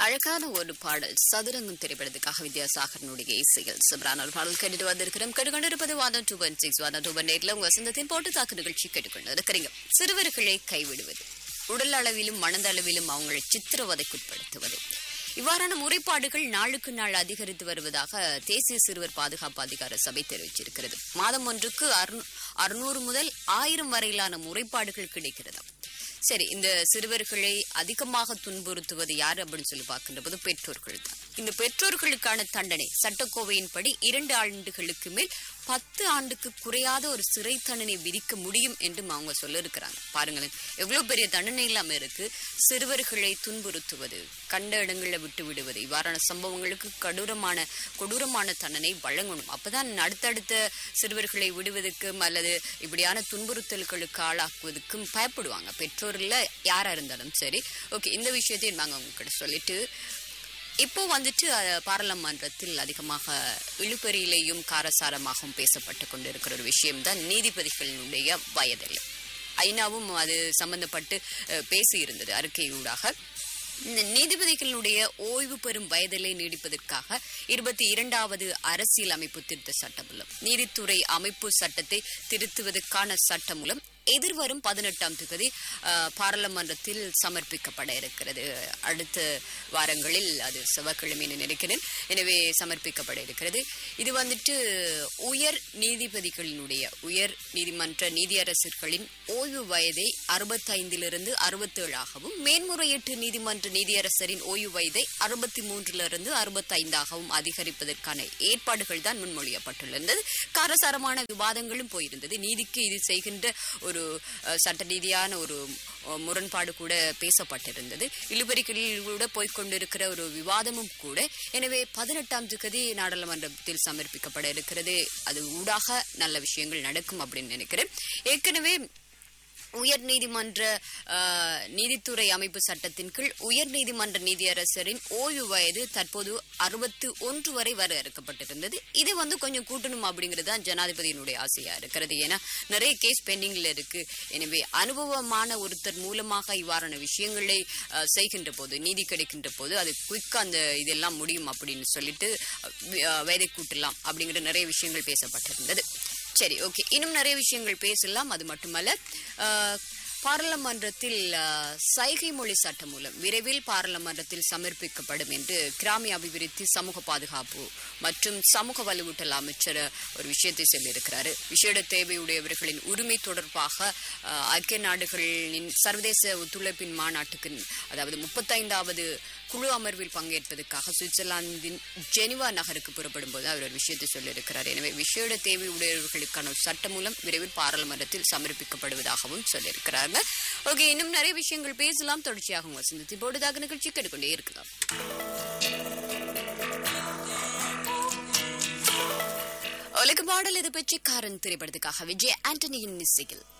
அழகான ஒரு பாடல் சதுரங்கம் திரைப்படத்துக்காக வித்யாசாகரனுடைய இசையில் சிவரான ஒரு பாடல் கேட்டுட்டு வந்திருக்கிறோம் கேட்டுக்கொண்டிருப்பது வாதம் டூ பாயிண்ட் சிக்ஸ் வாதம் டூ பாயிண்ட் எயிட்ல உங்க வசந்தத்தின் போட்டு தாக்கு நிகழ்ச்சி கேட்டுக்கொண்டு இருக்கிறீங்க சிறுவர்களை கைவிடுவது உடல் அளவிலும் மனத அளவிலும் அவங்களை சித்திரவதைக்குட்படுத்துவது இவ்வாறான முறைப்பாடுகள் நாளுக்கு நாள் அதிகரித்து வருவதாக தேசிய சிறுவர் பாதுகாப்பு அதிகார சபை தெரிவிச்சிருக்கிறது மாதம் ஒன்றுக்கு அறுநூறு முதல் ஆயிரம் வரையிலான முறைப்பாடுகள் கிடைக்கிறதாம் சரி இந்த சிறுவர்களை அதிகமாக துன்புறுத்துவது யார் அப்படின்னு சொல்லி பார்க்கின்ற போது பெற்றோர்கள் தான் இந்த பெற்றோர்களுக்கான தண்டனை சட்டக்கோவையின்படி இரண்டு ஆண்டுகளுக்கு மேல் பத்து ஆண்டுக்கு குறையாத ஒரு சிறை தண்டனை விதிக்க முடியும் என்றும் அவங்க சொல்ல இருக்கிறாங்க பாருங்களேன் எவ்வளவு பெரிய தண்டனை இல்லாம இருக்கு சிறுவர்களை துன்புறுத்துவது கண்ட இடங்களில் விட்டு விடுவது இவ்வாறான சம்பவங்களுக்கு கடூரமான கொடூரமான தண்டனை வழங்கணும் அப்பதான் அடுத்தடுத்த சிறுவர்களை விடுவதற்கும் அல்லது இப்படியான துன்புறுத்தல்களுக்கு ஆளாக்குவதற்கும் பயப்படுவாங்க பெற்றோர்ல யாரா இருந்தாலும் சரி ஓகே இந்த விஷயத்தையும் நாங்க உங்ககிட்ட சொல்லிட்டு இப்போ வந்துட்டு பாராளுமன்றத்தில் அதிகமாக இழுபறியிலேயும் காரசாரமாகவும் பேசப்பட்டு கொண்டிருக்கிற ஒரு விஷயம்தான் நீதிபதிகளினுடைய வயதில் ஐநாவும் அது சம்பந்தப்பட்டு பேசி இருந்தது அறிக்கையூடாக இந்த நீதிபதிகளுடைய ஓய்வு பெறும் வயதிலை நீடிப்பதற்காக இருபத்தி இரண்டாவது அரசியல் அமைப்பு திருத்த சட்டம் மூலம் நீதித்துறை அமைப்பு சட்டத்தை திருத்துவதற்கான சட்டம் மூலம் எதிர்வரும் பதினெட்டாம் தேதி பாராளுமன்றத்தில் சமர்ப்பிக்கப்பட இருக்கிறது அடுத்த வாரங்களில் அது செவ்வாய்க்கிழமை நினைக்கிறேன் எனவே சமர்ப்பிக்கப்பட இருக்கிறது இது வந்துட்டு உயர் நீதிபதிகளினுடைய உயர் நீதிமன்ற நீதியரசர்களின் ஓய்வு வயதை அறுபத்தைந்திலிருந்து அறுபத்தேழாகவும் மேன்முறையீட்டு நீதிமன்ற நீதியரசரின் ஓய்வு வயதை அறுபத்தி மூன்றிலிருந்து அறுபத்தைந்தாகவும் அதிகரிப்பதற்கான ஏற்பாடுகள் தான் முன்மொழியப்பட்டுள்ளது காரசாரமான விவாதங்களும் போயிருந்தது நீதிக்கு இது செய்கின்ற ஒரு சட்ட ரீதியான ஒரு முரண்பாடு கூட பேசப்பட்டிருந்தது இழுபறிகளில் கூட போய்கொண்டிருக்கிற ஒரு விவாதமும் கூட எனவே பதினெட்டாம் தேதி நாடாளுமன்றத்தில் சமர்ப்பிக்கப்பட இருக்கிறது அது ஊடாக நல்ல விஷயங்கள் நடக்கும் அப்படின்னு நினைக்கிறேன் ஏற்கனவே உயர் நீதிமன்ற நீதித்துறை அமைப்பு சட்டத்தின் கீழ் உயர் நீதிமன்ற நீதியரசரின் ஓய்வு வயது தற்போது அறுபத்தி ஒன்று வரை வரையறுக்கப்பட்டிருந்தது இது வந்து கொஞ்சம் கூட்டணும் அப்படிங்கிறது தான் ஜனாதிபதியினுடைய ஆசையா இருக்கிறது ஏன்னா நிறைய கேஸ் பெண்டிங்ல இருக்கு எனவே அனுபவமான ஒருத்தர் மூலமாக இவ்வாறான விஷயங்களை செய்கின்ற போது நீதி கிடைக்கின்ற போது அது குயிக்கா அந்த இதெல்லாம் முடியும் அப்படின்னு சொல்லிட்டு வயதை கூட்டலாம் அப்படிங்கிற நிறைய விஷயங்கள் பேசப்பட்டிருந்தது சரி ஓகே இன்னும் நிறைய விஷயங்கள் பேசலாம் அது மட்டுமல்ல பாராளுமன்றத்தில் சைகை மொழி சட்டம் மூலம் விரைவில் பாராளுமன்றத்தில் சமர்ப்பிக்கப்படும் என்று கிராமிய அபிவிருத்தி சமூக பாதுகாப்பு மற்றும் சமூக வலுவூட்டல் அமைச்சர் ஒரு விஷயத்தை சொல்லியிருக்கிறாரு விசேட தேவையுடையவர்களின் உரிமை தொடர்பாக ஐக்கிய நாடுகளின் சர்வதேச ஒத்துழைப்பின் மாநாட்டுக்கு அதாவது முப்பத்தைந்தாவது குழு அமர்வில் பங்கேற்பதற்காக சுவிட்சர்லாந்தின் ஜெனிவா நகருக்கு புறப்படும் போது அவர் ஒரு விஷயத்தை சொல்லியிருக்கிறார் எனவே விசேட தேவையுடையவர்களுக்கான சட்டம் மூலம் விரைவில் பாராளுமன்றத்தில் சமர்ப்பிக்கப்படுவதாகவும் சொல்லியிருக்கிறார் ஓகே இன்னும் நிறைய விஷயங்கள் பேசலாம் தொடர்ச்சியாக வசந்தத்தை போடுதாக நிகழ்ச்சி கேட்டுக்கொண்டே இருக்கலாம் உலக பாடல் இது பற்றி காரன் திரைப்படத்துக்காக விஜய் ஆண்டனியின் இசையில்